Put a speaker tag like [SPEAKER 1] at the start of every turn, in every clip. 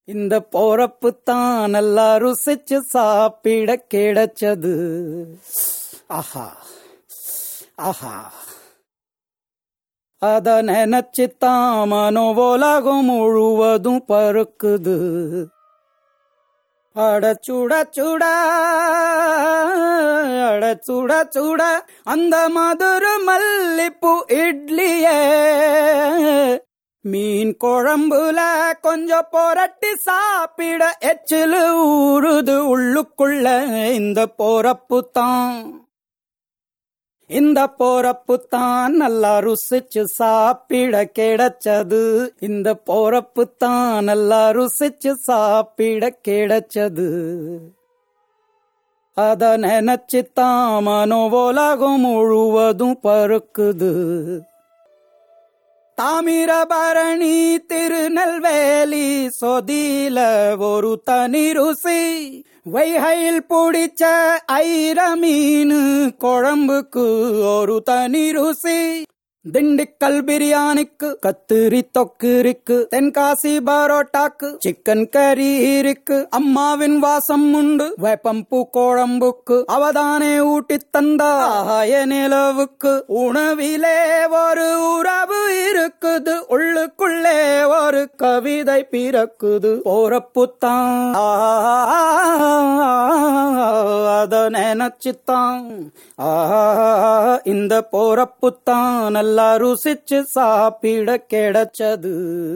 [SPEAKER 1] இந்த போறப்பு தான் நல்லா ருசிச்சு சாப்பிட கிடைச்சது ஆஹா ஆஹா அத நினைச்சுத்தான் மனோ உலகம் முழுவதும் பருக்குது அட சுட சுட அட சுட சுட அந்த மதுர மல்லிப்பூ இட்லியே மீன் குழம்புல கொஞ்சம் புரட்டி சாப்பிட எச்சிலு ஊறுது உள்ளுக்குள்ள இந்த போறப்பு தான் இந்த போறப்பு தான் நல்லா ருசிச்சு சாப்பிட கிடைச்சது இந்த போறப்பு தான் நல்லா ருசிச்சு சாப்பிட கிடைச்சது அத நினைச்சு தான் மனோ உலகம் முழுவதும் பருக்குது தாமிரபரணி திருநெல்வேலி சொதியில ஒரு தனி ருசி வைகையில் பிடிச்ச ஐர மீன் குழம்புக்கு ஒரு தனி ருசி திண்டுக்கல் பிரியாணிக்கு கத்திரி தொக்கு இருக்கு தென்காசி பரோட்டாக்கு சிக்கன் கறி இருக்கு அம்மாவின் வாசம் உண்டு வேப்பம்பூ குழம்புக்கு அவதானே ஊட்டி தந்தாய நிலவுக்கு உணவிலே ஒரு உறவு இருக்குது உள்ளுக்குள்ளே ஒரு கவிதை பிறக்குது போறப்புத்தான் அத நினைச்சுத்தான் இந்த போறப்புத்தான் நல்லா ருசிச்சு சாப்பிட கிடைச்சது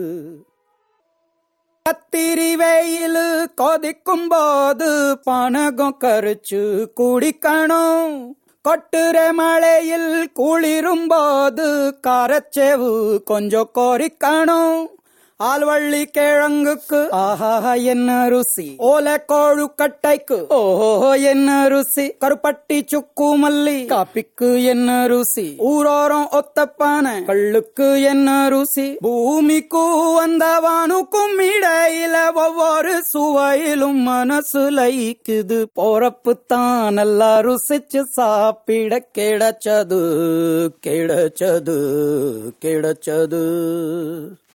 [SPEAKER 1] கத்திரி வெயில் கொதிக்கும் போது பனகம் கரிச்சு குடிக்கணும் கொட்டுற மழையில் குளிரும் போது காரச்சேவு கொஞ்சம் கொறிக்கணும் ஆல்வள்ளி கிழங்குக்கு ஆஹா என்ன ருசி ஓலை கோழு கட்டைக்கு ஓஹோ என்ன ருசி கருப்பட்டி சுக்கு மல்லி காப்பிக்கு என்ன ருசி ஊரோரம் ஒத்தப்பான கள்ளுக்கு என்ன ருசி பூமிக்கு அந்த வானுக்கும் இடையில ஒவ்வொரு சுவையிலும் மனசு லைக்குது போறப்பு தான் நல்லா ருசிச்சு சாப்பிட கிடைச்சது கிடைச்சது கிடைச்சது